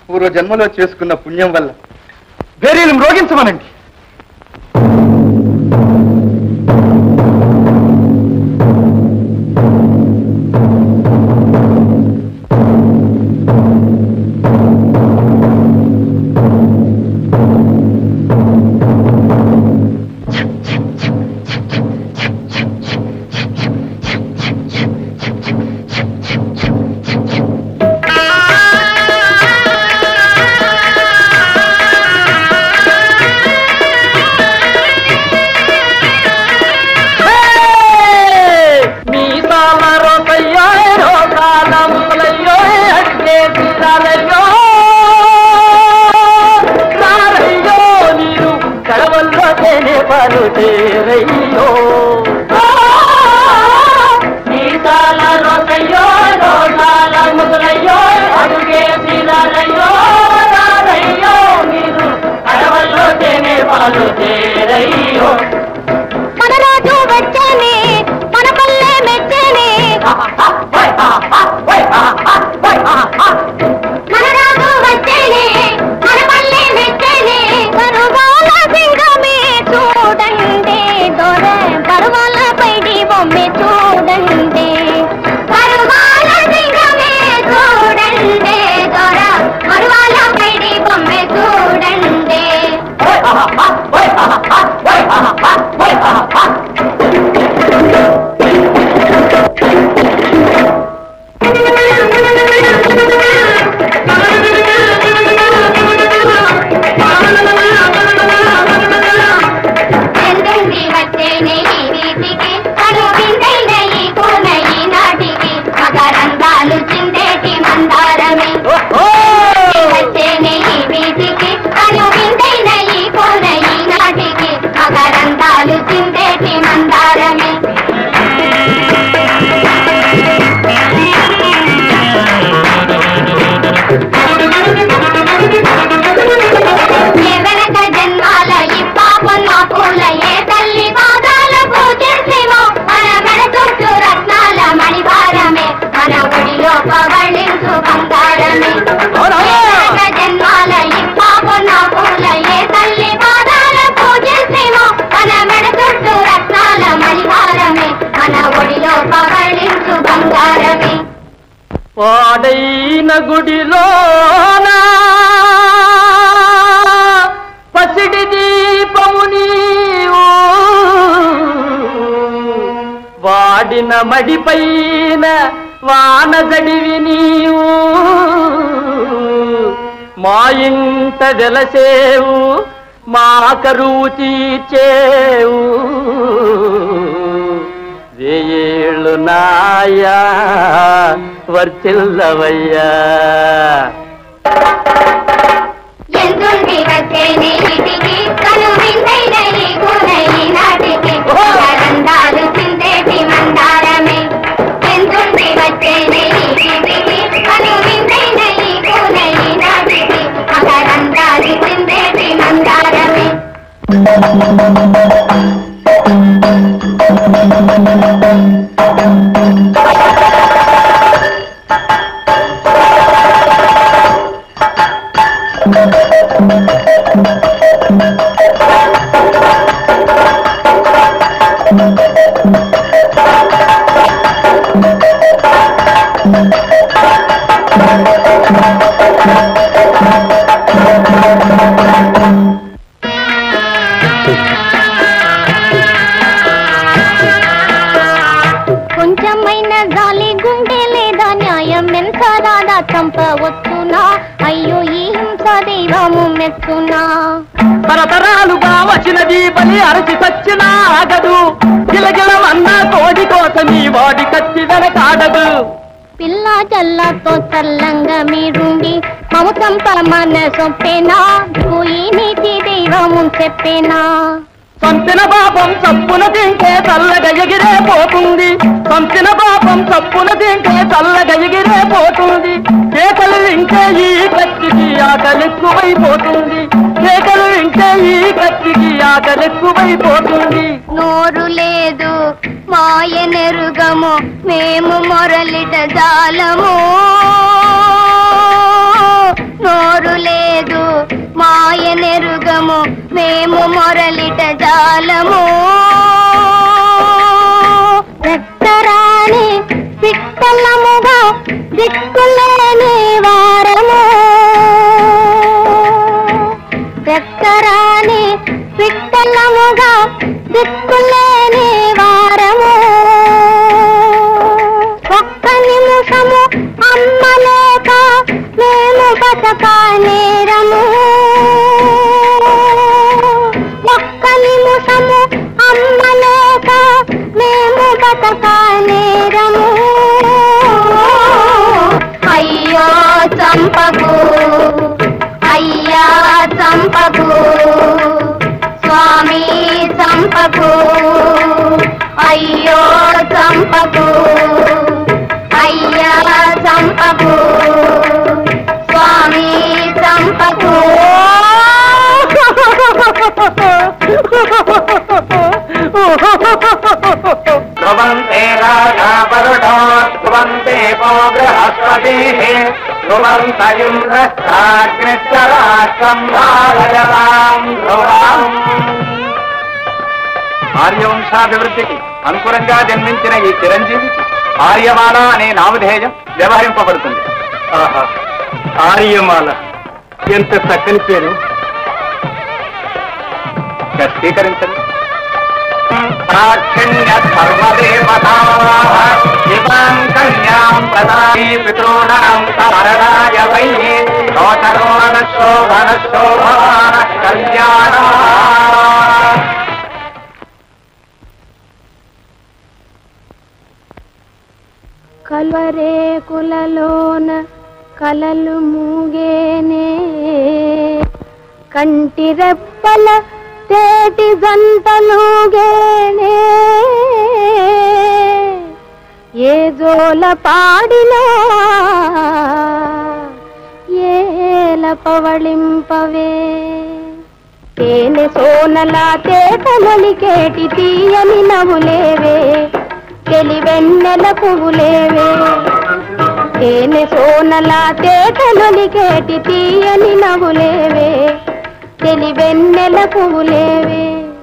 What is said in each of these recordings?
పూర్వ జన్మలో చేసుకున్న పుణ్యం వల్ల భేరీలు మ్రోగించమనండి మీసాల రోసయ్యో రోసాల ముసలయ్యో అడిగే తీరాలయ్యో సారయ్యో నీరు కడవల్లో తేనె పాలు తేరయ్యో మీసాల రోసయ్యో రోసాల ముసలయ్యో అడిగే తీరాలయ్యో సారయ్యో నీరు కడవల్లో తేనె పాలు తేరయ్యో మన రాజు వచ్చేనే మన పల్లె మెచ్చేనే మన రాజు వచ్చేనే మన పల్లె మెచ్చేనే పరువాల సింగమే చూడండి దొర పరువాల పైడి బొమ్మె చూడండి పరువాల సింగమే చూడండి దొర పరువాల పైడి బొమ్మె చూడండి ఎందండి వచ్చేనే ఈ వీటికి తను విందైన ఈ కోన ఈ నాటికి మకరందాలు చిందేటి మందారమే వచ్చేనే ఈ వీటికి తను విందైన ఈ కోన ఈ నాటికి మకరందాలు చిందేటి మందారమే ఏ వెనక జన్మాల ఈ పాపం నా పూల ఏ తల్లి పాదాల పూజించేమో మన మెడ చుట్టూ రత్నాల మణిభారమే మన ఒడిలో పవళించు బంగారమే ఏ వెనక జన్మాల ఈ పాపం నా పూల ఏ తల్లి పాదాల పూజించేమో మన మెడ చుట్టూ రత్నాల మణిభారమే మన ఒడిలో పవళించు బంగారమే పాడైన గుడిలోనా పసిడి దీపము నీవు వాడిన మడిపైన వాన జడివి నీవు మా ఇంట వెలసేవు మా కరువు తీర్చేవు వేయేళ్ళు నాయా వర్తిల్లవయ్యా ఎందుండి వచ్చేనే ఇటికి కను విందైన ఈ గుణ ఈ నాటికి మకరందాలు చిందేటి మందారమే ఎందుండి వచ్చేనే ఇటికి కను విందైన ఈ గుణ ఈ నాటికి మకరందాలు చిందేటి మందారమే కొంచెమైన జాలి గుండె లేదా న్యాయం ఎంత రాదా చంపవచ్చునా అయ్యో ఈ హింస దైవము మెచ్చునా తరతరాలుగా వచ్చినది బలి అరచి చచ్చిన ఆగదు గిలగిలమన్న కోడి కోసమి వాడి కత్తి వెనకాడదు పిల్ల జల్లతో చల్లంగా మీరుండి మము చంపమన సొప్పేనా పోయి నీతి దైవము చెప్పేనా సంపిన పాపం చప్పున తింటే చల్లగా ఎగిరే పోతుంది సంపిన పాపం చప్పున తింటే చల్లగా ఎగిరే పోతుంది కేకలు వింటే ఈ కత్తికి ఆకలెక్కువైపోతుంది కేకలు వింటే ఈ కత్తికి ఆకలెక్కువైపోతుంది నోరు లేదు మాయనెరుగము మేము మొరలిట జాలము నోరు లేదు మాయ నెరుగము మేము మొరలిట జాలము రక్తరాణి పిట్టలముగా దిక్కులేని వారము రక్తరాణి పిట్టలముగా దిక్కులేని వారము ఒక్క నిమిషము అమ్మలేక మేము బతక నేరము ఒక్క నిమిషము అమ్మలేక మేము బతక నేరము అయ్యో చంపకు అయ్యా చంపకు స్వామి చంపకు అయ్యో చంపకు అయ్యా చంపకు స్వామి చంపకు ధ్రువంతే రాజా పరుడో ధ్రువంతే పో బృహస్పతిः ధ్రువంత ఇంద్రశ్చాగ్నిశ్చరాష్ట్రం భారయతాం ధ్రువం ఆర్యవంశాభివృద్ధికి అనుకూలంగా జన్మించిన ఈ చిరంజీవికి ఆర్యమాల అనే నామధేయం వ్యవహరింపబడుతుంది ఆహా ఆర్యమాల ఎంత చక్కని పేరు స్పష్టీకరించండి సాక్షిణ్య సర్వదేవతాః శివాం కన్యాం ప్రదాయి పితॄణాం సవరణాయ వై శోచరోణ శోభన శోభాన కళ్యాణ కల్వరేకులలోన కలలు మూగేనే కంటి రెప్పల తేటి గంటలుగేనే ఏ జోల పాడినా ఏల పవళింపవే తేనె సోనల తేట మొలికేటి తీయని నవ్వులేవే తెలివెన్నెల పువ్వులేవే తేనె సోనల తేట మొలికేటి తీయని నవ్వులేవే తెలివెన్నెల పువ్వులేవే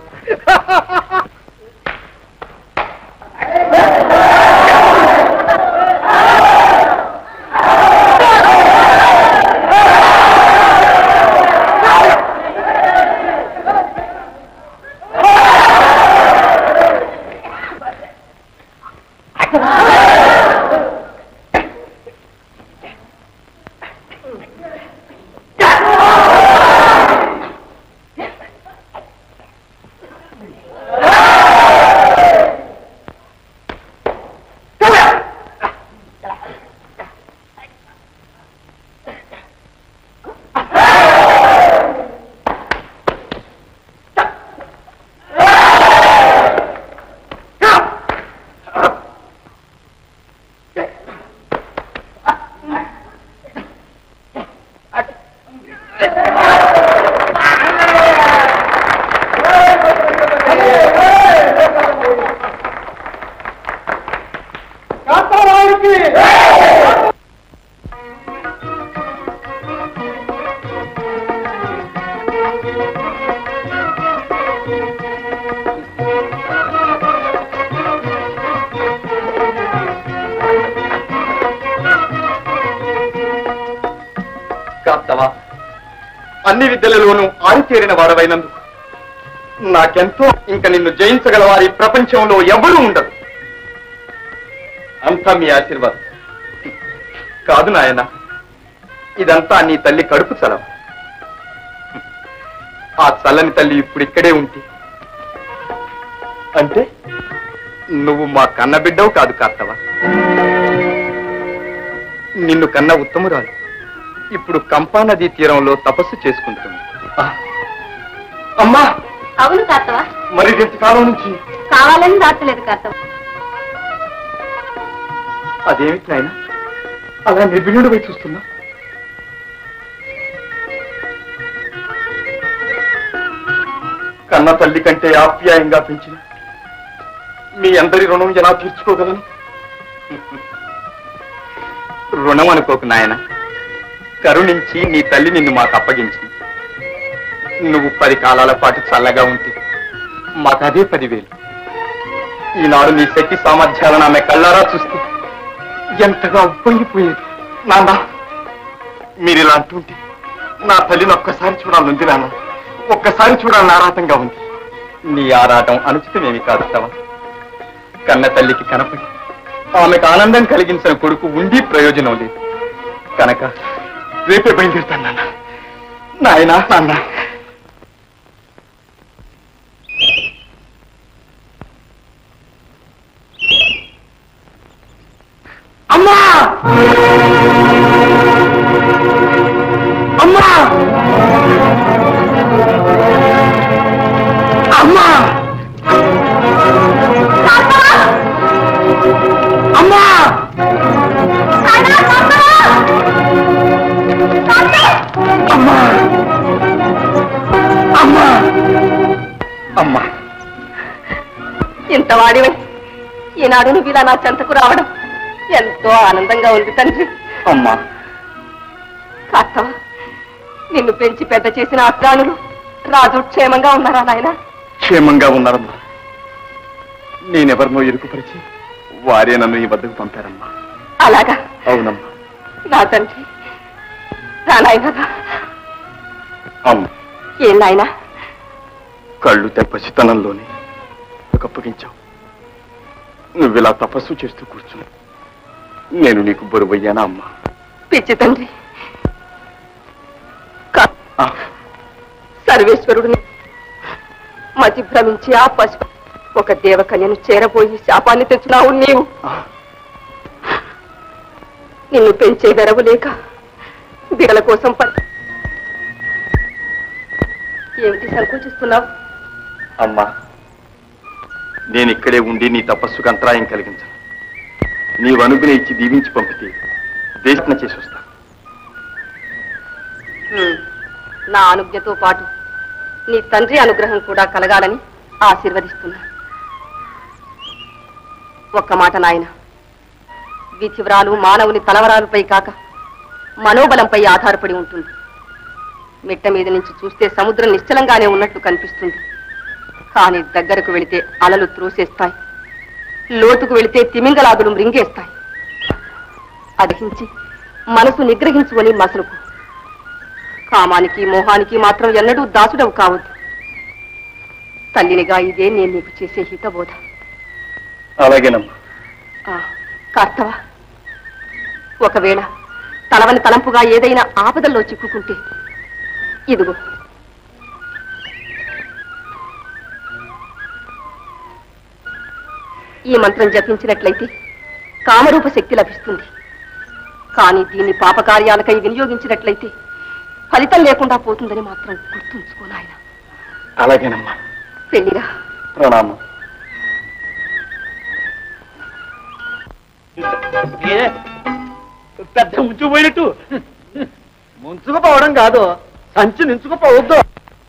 కాస్తవా అన్ని విద్యలలోనూ ఆరితేరిన వాడవైనందుకు నాకెంతో ఇంక నిన్ను జయించగల వారి ప్రపంచంలో ఎవరూ ఉండరు అంతా మీ ఆశీర్వాదం కాదు నాయన ఇదంతా నీ తల్లి కడుపు చలం ఆ చల్లని తల్లి ఇప్పుడు ఇక్కడే ఉంటే అంటే నువ్వు మా కన్న బిడ్డవు కాదు కార్తవా నిన్ను కన్న ఉత్తమురాలు ఇప్పుడు కంపా నదీ తీరంలో తపస్సు చేసుకుంటుంది ఆ! అమ్మా అవును కార్తవా మరి కాలం నుంచి కావాలని దాచలేదు కార్తవ అదేమిటి నాయన అలా నిర్భిణుడు పోయి చూస్తున్నా కన్న తల్లి కంటే ఆప్యాయంగా పెంచిన మీ అందరి రుణం ఎలా తీర్చుకోగలను రుణం అనుకోకు నాయన కరుణించి నీ తల్లి నిన్ను మాకు అప్పగించింది నువ్వు పది కాలాల పాటు చల్లగా ఉంటే మాకు అదే పదివేలు ఈనాడు నీ శక్తి సామర్థ్యాలను ఆమె కళ్ళారా చూస్తే ఎంతగా ఉప్పొంగిపోయేది నాన్న మీరు ఇలా అంటుంటే నా తల్లిని ఒక్కసారి చూడాలనుంది నాన్న ఒక్కసారి చూడాలని ఆరాటంగా ఉంది నీ ఆరాటం అనుచితమేమి కాదు తవ కన్న తల్లికి కనపడి ఆమెకు ఆనందం కలిగించిన కొడుకు ఉండి ప్రయోజనం లేదు కనుక రేపే బయలుదేరుతాను నాన్న నాయనా నాన్న అమ్మా అమ్మా అమ్మా అమ్మా అమ్మా అమ్మా అమ్మా ఇంత వాడివై ఈనాడు నువ్వు ఇలా నా చెంతకు రావడం ఎంతో ఆనందంగా ఉంది తండ్రి అమ్మా కాస్తవా నిన్ను పెంచి పెద్ద చేసిన ఆ ప్రాణులు రాజు క్షేమంగా ఉన్నారా నాయన క్షేమంగా ఉన్నారమ్మా నేనెవరినో ఇరుకుపరిచి వారే నన్ను ఈ వద్దకు పంపారమ్మా అలాగా అవునమ్మా నా తండ్రి నా నాయన రా. అమ్మ ఏం నాయనా కళ్ళు తెప్పసితనంలోనే అప్పగించావు నువ్వు ఇలా తపస్సు చేస్తూ కూర్చున్నావు నేను నీకు బరువయ్యానా అమ్మా పిచ్చి తండ్రి కా- ఆ, సర్వేశ్వరుడిని మతి భ్రమించి ఆ పశు ఒక దేవకన్యను చేరబోయి శాపాన్ని తెచ్చినావు నీవు ఆ, నిన్ను పెంచే వెరవు లేక బిడల కోసం ప ఏమిటి సంకోచిస్తున్నావు అమ్మా నేను ఇక్కడే ఉండి నీ తపస్సుకు అంతరాయం కలిగించను నీవు అనుగునే ఇచ్చి దీవించి పంపితే దేశన చేసి వస్తా హ్మ్. నా అనుజ్ఞతో పాటు నీ తండ్రి అనుగ్రహం కూడా కలగాలని ఆశీర్వదిస్తున్నా ఒక్క మాట నాయన విధివ్రాలు మానవుని తలవరాలపై కాక మనోబలంపై ఆధారపడి ఉంటుంది మిట్ట మీద నుంచి చూస్తే సముద్రం నిశ్చలంగానే ఉన్నట్లు కనిపిస్తుంది కానీ దగ్గరకు వెళితే అలలు త్రోసేస్తాయి లోతుకు వెళితే తిమింగలాదులు మృంగేస్తాయి అదహించి మనసు నిగ్రహించుకొని మసలుకు కామానికి మోహానికి మాత్రం ఎన్నడూ దాసుడవు కావద్దు తల్లినిగా ఇదే నేను నీకు చేసే హితబోధ అలాగేనమ్మా ఆ, కార్తవా ఒకవేళ తలవని తలంపుగా ఏదైనా ఆపదల్లో చిక్కుకుంటే ఇదిగో ఈ మంత్రం జపించినట్లయితే కామరూప శక్తి లభిస్తుంది కానీ దీన్ని పాపకార్యాలకై వినియోగించినట్లయితే ఫలితం లేకుండా పోతుందని మాత్రం గుర్తుంచుకో నాయన అలాగేనమ్మా పెళ్లిరా ప్రణామం పెద్ద ముంచుకుపోయినట్టు ముంచుకుపోవడం కాదు సంచి నించుకుపోవద్దు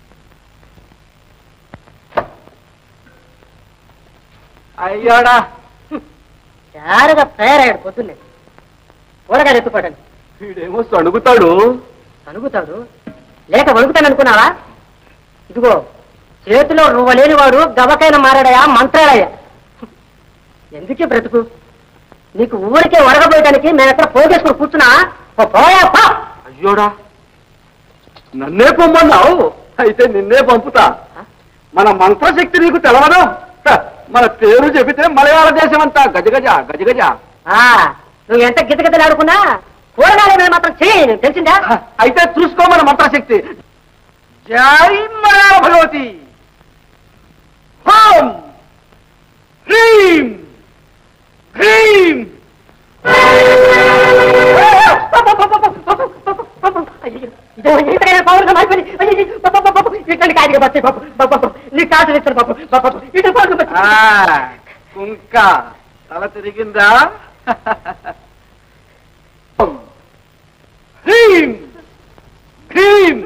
అయ్యాడా జారగా తయారయ్యాడు పొద్దున్నే కూరగాయలు ఎత్తుకోవడానికి వీడేమో సణుగుతాడు అనుగుతాడు లేక వణుకుతాను అనుకున్నావా ఇదిగో చేతిలో రువ్వ లేనివాడు గబకైన మారాడయా మంత్రాలయ్యా ఎందుకే బ్రతుకు నీకు ఊరికే ఒరగబోయడానికి మేము ఎక్కడ పోగేసుకుని కూర్చున్నా ఓ పోయా పా అయ్యోడా నన్నే పొమ్మన్నావు అయితే నిన్నే పంపుతా మన మంత్రశక్తి నీకు తెలవదు హ, మన పేరు చెబితే మలయాళ దేశం అంతా గజగజ గజగజ ఆ, నువ్వు ఎంత గితగితలు ఆడుకున్నా కూరగాయల మీద మాత్రం చెయ్యి తెలిసిందా హ, అయితే చూసుకో మన మంత్రశక్తి జై మలయాళ భగవతి హోం హ్రీం హ్రీం అయ్యో, ఇదో ఇంతకైనా పౌరులు మారిపోయి, అయ్యో, పాప, పాప, పాప, ఇట్లాంటి కాయగా బతాయి, పాప, పాప, పాప, నీ కాసులు ఇస్తాను పాప, పాప, పాప, ఇటు పౌరులు బతాయి. ఆ, కుంక తల తిరిగిందా హోం హ్రీం హ్రీం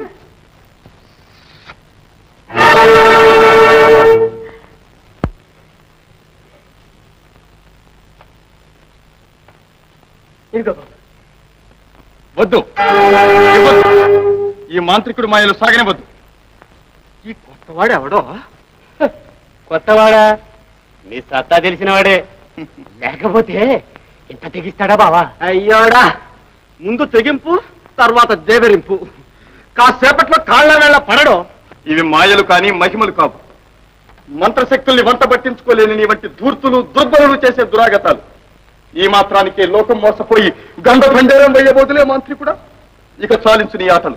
ఇదిగో బాబు. వద్దు ఇవ్వద్దు. ఈ మాంత్రికుడు మాయలు సాగనివద్దు ఈ కొత్తవాడు ఎవడో కొత్తవాడా నీ సత్తా తెలిసినవాడే లేకపోతే ఇంత తెగిస్తాడా బావా అయ్యోడా ముందు తెగింపు తర్వాత దేవరింపు కాసేపట్లో కాళ్ళ వేళ పడడం ఇవి మాయలు కానీ మహిమలు కావు మంత్రశక్తుల్ని వంట పట్టించుకోలేని నీ వంటి ధూర్తులు దుర్బలులు చేసే దురాగతాలు ఈ మాత్రానికే లోకం మోసపోయి గంధ భండేరం వేయబోతులే మాంత్రికుడా ఇక చాలించు నీ ఆటలు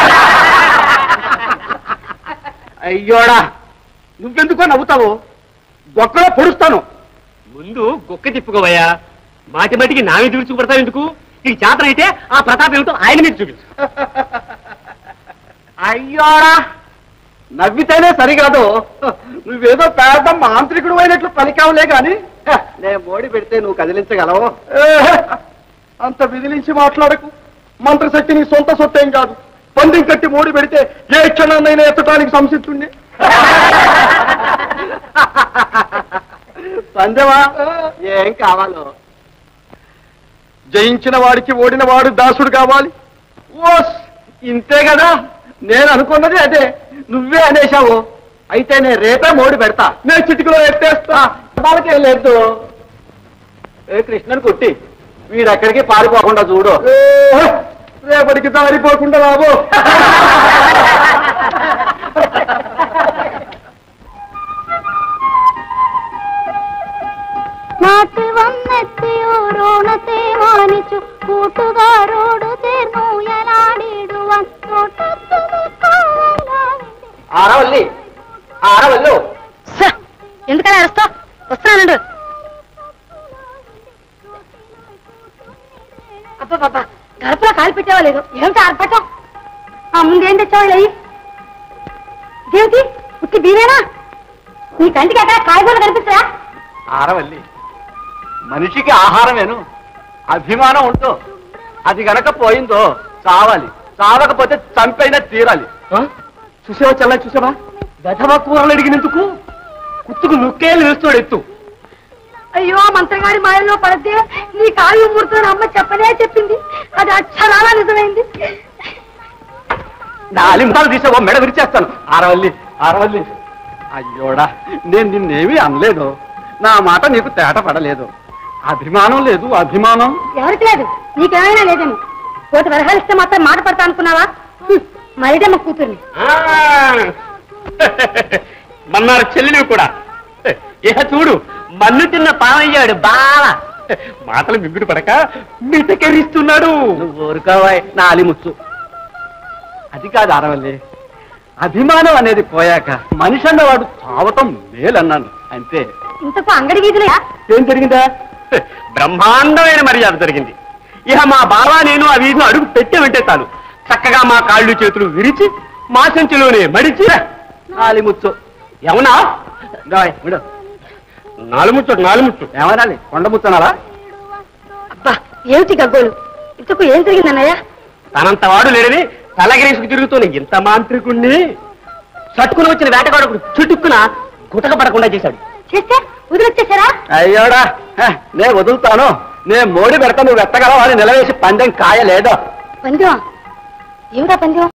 అయ్యోడా నువ్వెందుకో నవ్వుతావు బొక్కలో పొడుస్తాను ముందు గుక్క తిప్పుకోవయ్యా మాటి మాటికి నా మీద చూపించుకుపడతావు ఎందుకు నీకు చేతన అయితే ఆ ప్రతాప్ ఏమిటో ఆయన మీద చూపించు అయ్యోడా నవ్వితేనే సరికాదు నువ్వేదో పెద్ద మాంత్రికుడు అయినట్లు పలికావులే గాని హ, నేను మోడి పెడితే నువ్వు కదిలించగలవు అంత విదిలించి మాట్లాడకు మంత్రశక్తి నీ సొంత సొత్తేం కాదు పందెం కట్టి మోడి పెడితే ఏ క్షణాన్నైనా ఎత్తడానికి సంసిద్ధుండే సందేవా ఏం కావాలో జయించిన వాడికి ఓడిన వాడు దాసుడు కావాలి ఓస్ ఇంతే కదా నేను అనుకున్నది అదే నువ్వే అనేశావు అయితే నేను రేపే మోడి పెడతా నేను చిటికలో ఎత్తేస్తా వాళ్ళకేం లేదు ఏ కృష్ణని కొట్టి వీడు ఎక్కడికి పారిపోకుండా చూడు ఏ, రేపటికి దారిపోకుండా రాబో നാട്ടിൽ വന്നെത്തിയോരോണത്തെ മാനിച്ചു കൂട്ടുകാരോട് ചേർന്നു ഉയലാടിടുവാൻ തോട്ടത്തു നിൽക്കാനാവില്ല. ఆరవల్లి ఆరవల్లు ఎందుకని అరుస్తావు వస్తున్నానండు అబ్బా గడపలో కాలు పెట్టావా లేదు ఏమిటి ఆర్పటం ఆ ముందేం తెచ్చావు అయ్యి ఇదేమిటి ఉత్తి బీరేనా నీ కంటికి ఎక్కడ కాయగూరలు కనిపిస్తాయా ఆరవల్లి మనిషికి ఆహారమేను అభిమానం ఉంటూ అది గనక పోయిందో చావాలి చావకపోతే చంపైనా తీరాలి చూసావా చల్ల చూసావా గధవ కూరలు అడిగినందుకు కుత్తుకు నుక్కేలు వేస్తాడు ఎత్తు అయ్యో మంత్రగాడి మాయలో పడితే నీ కాళ్ళు ముడుతున్న అమ్మ చెప్పనే చెప్పింది అది అక్షరాల నిజమైంది నాలి ముఖాలు తీసావో మెడ విరిచేస్తాను ఆరవల్లి ఆరవల్లి అయ్యోడా నేను నిన్నేమీ అనలేదు నా మాట నీకు తేట పడలేదు అభిమానం లేదు అభిమానం ఎవరికి లేదు నీకేమైనా లేదేమో కోటి వరహాలు ఇస్తే మాత్రం మాట పడతా అనుకున్నావా మరిడమ్మ కూతుర్ని మన్నారు చెల్లిని కూడా ఇక చూడు మన్ను తిన్న పావయ్యాడు బాగా మాటలు మింగుడు పడక మిటకెరిస్తున్నాడు నువ్వు ఊరుకోవాయ్ నాలి ముచ్చు అది కాదు ఆరవల్లి అభిమానం అనేది పోయాక మనిషి అన్నవాడు చావటం మేలన్నాను అంతే ఇంతకు అంగడి వీధులే ఏం జరిగిందా బ్రహ్మాండమైన మర్యాద జరిగింది ఇక మా బావ నేను ఆ వీధిలో అడుగు పెట్టే వెంటే చాలు చక్కగా మా కాళ్ళు చేతులు విరిచి మా సంచిలోనే మడిచి నాలి ముచ్చు ఏమన్నా గాయ్ విడు నాలుముచ్చు నాలుముచ్చు ఏమనాలి కొండ ముచ్చనాలా అబ్బా ఏమిటి గగ్గోలు ఇంతకు ఏం జరిగిందన్నయ్య తనంత వాడు లేడని తలగిరేసుకు తిరుగుతూనే ఇంత మాంత్రికుణ్ణి చట్టుకుని వచ్చిన వేటగాడు చుట్టుక్కున గుటక పడకుండా చేశాడు చేస్తే వదిలొచ్చేసారా అయ్యోడా హ, నే వదులుతాను నే మోడి పెడతా నువ్వు ఎత్తగలవు అని నిలవేసి పందెం కాయలేదో పందెం ఏమిటా పందెం